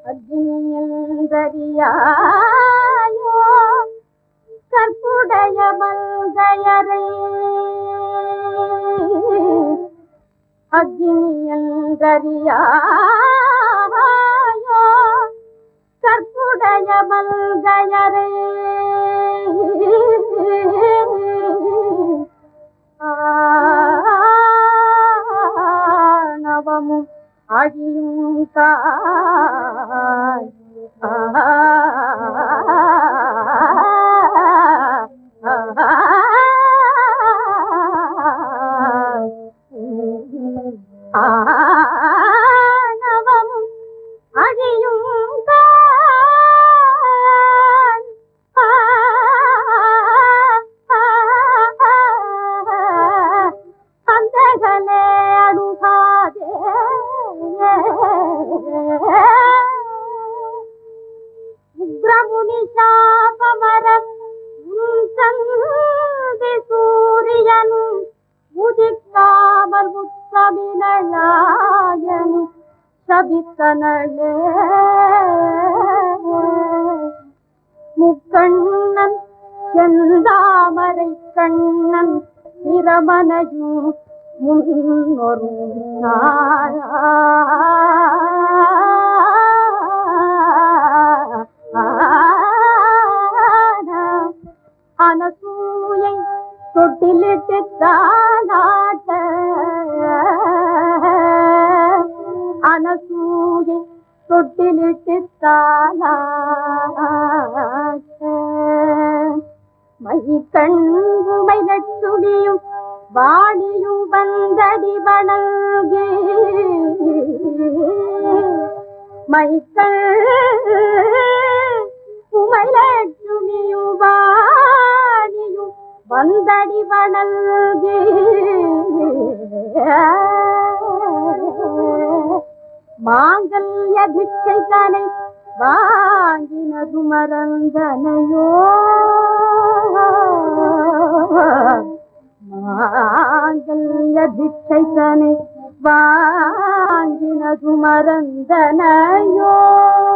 அக்னியந்தரியாயோ கற்புடைய மல்கையரை அக்னியந்தரியாயோ கற்புடைய மல்கையரை ஆணவமும் அழியும் காய் ஆணவமும் அழியும் காய் அந்தகலே அணுகாதே உக்ரமுனி சாபமரம் உந்தந்தி சூரியனும் உதிக்காமல் உத்தமிழாயனு சபித்தனளே முக்கண்ணன் செந்தாமரை கண்ணன் பிரமனையும் முன்னொரு அனசூயை தொட்டிலிட்டு தானாட்ட அனசூயை தொட்டிலிட்டு தானாட்ட மை கண்புமை லட்சுமியும் வாணியும் வந்தடி வணங்கி மைக்கள் உமை லட்சுமியும் வாணியும் வந்தடி வணங்கி மாங்கல்ய பிச்சை தனை வாங்கினது மறந்தனையோ மாங்கல்ய பிச்சை தனை வாங்கினது மறந்தனையோ